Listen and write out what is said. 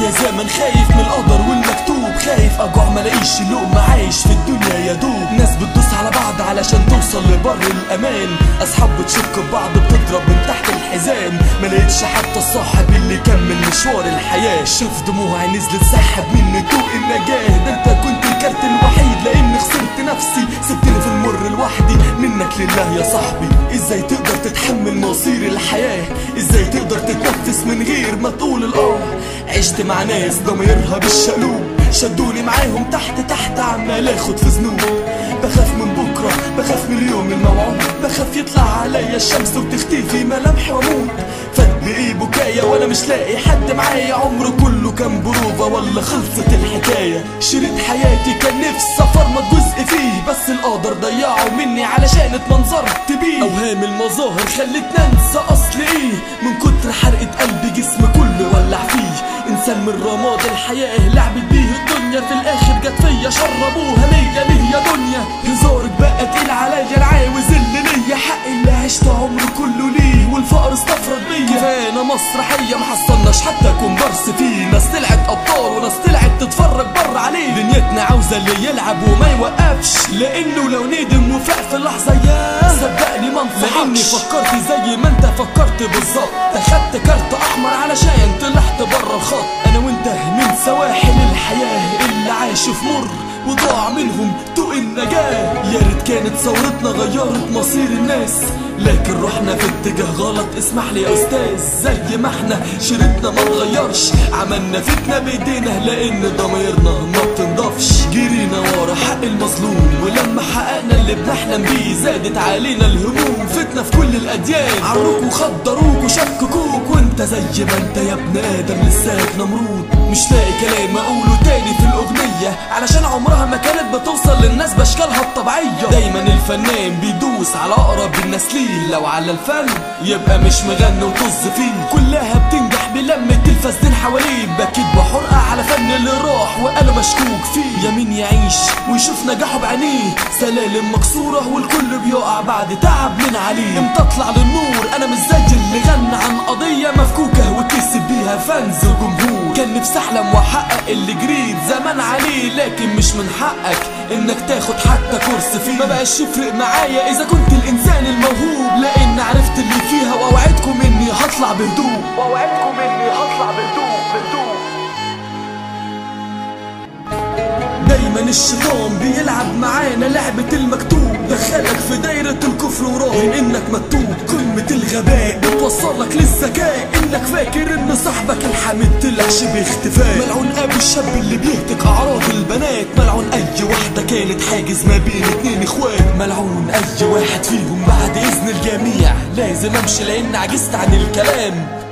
يا زمن خايف من القدر والمكتوب خايف اجوع ملاقيش لقمة عايش في الدنيا يا دوب ناس بتدوس على بعض علشان توصل لبر الامان اصحاب بتشك ببعض بتضرب من تحت الحزام ملقتش حتى الصاحب اللي كمل مشوار الحياة شاف دموعي نزلت سحب مني ضوء النجاة ده انت كنت الكارت الوحيد لاني خسرت نفسي سبتني في المر لوحدي منك لله يا صاحبي ازاي تقدر تتحمل مصير الحياة ازاي تقدر تتنفس من غير ما تقول الاه عشت مع ناس ضميرها بالشقلوب شدوني معاهم تحت تحت عمال اخد في ذنوب بخاف من بكرة بخاف من اليوم الموعود بخاف يطلع عليا الشمس وتختفي ملامحي واموت فد ايه بكايا وانا مش لاقي حد معايا عمره كله كان بروفة ولا خلصت الحكاية شريط حياتي كان نفسي افرمط جزء فيه بس القدر ضيعه مني علشان اتمنظرت بيه اوهام المظاهر خلتني انسى اصل ايه من كتر حرقة قلبي جسمي كله ولع فيه انسان من رماد الحياة لعبت بيه الدنيا في الاخر جت فيا شربوها ليا ليه يا دنيا هزارك بقى تقيل عليا انا عاوز اللي ليا حق اللي عشت عمري كله ليه والفقر استفرد بيا كفانا مسرحية محصلناش حتى كومبارس فيه ناس طلعت ابطال وناس طلعت تتفرج بره عليه دنيتنا عاوزة اللي يلعب وما يوقفش لانه لو ندم وفاق في لحظة ياه صدقني ما انصحكش لاني فكرت زي ما انت فكرت بالظبط اخدت كارت احمر علشان طلعت بره الخط انا وانت من سواحل الحياة اللي عاشوا في مر وضاع منهم طوق النجاة يا ريت كانت ثورتنا غيرت مصير الناس لكن رحنا في اتجاه غلط اسمح لي يا استاذ زي ما احنا شريطنا ما اتغيرش عملنا فتنة بايدينا لان ضميرنا ما بتنضفش جرينا ورا حق المظلوم ولما حققنا اللي بنحلم بيه زادت علينا الهموم فتنة في كل الاديان عروك وخدروك وشككوك وانت زي ما انت يا ابن ادم لساك نمرود مش لاقي كلام اقوله تاني في الاغنية علشان عمرها ما كانت بتوصل للناس باشكالها الطبيعية دايما الفنان بيدوس على اقرب الناس ليه لو على الفن يبقى مش مغني وطز فيه كلها بتنجح بلمة الفاسدين حواليه بكيت بحرقة على فن اللي راح وقاله مشكوك فيه يمين يعيش ويشوف نجاحه بعينيه سلالم مكسورة والكل بيقع بعد تعب من عليه امتى اطلع للنور انا مش زي اللي غنى عن قضية مفكوكة وكسب بيها فانز وجمهور كان نفسي احلم واحقق اللي جريت زمان عليه لكن مش من حقك انك تاخد حتى كورس فيه ما بقاش يفرق معايا اذا كنت الانسان الموهوب لان عرفت اللي فيها واوعدكم اني هطلع بهدوء واوعدكم اني هطلع بهدوء بهدوء دايما الشيطان بيلعب معانا لعبة المكتوب دخلك في دايرة الكفر وراهن انك مكتوب كلمة الغباء بتوصلك للذكاء انك فاكر ان صاحبك الحميد طلع شبه اختفاء ملعون ابو الشاب اللي بيهتك اعراض البنات ملعون اي واحدة كانت حاجز ما بين اتنين اخوات ملعون اي واحد فيهم بعد اذن الجميع لازم امشي لان عجزت عن الكلام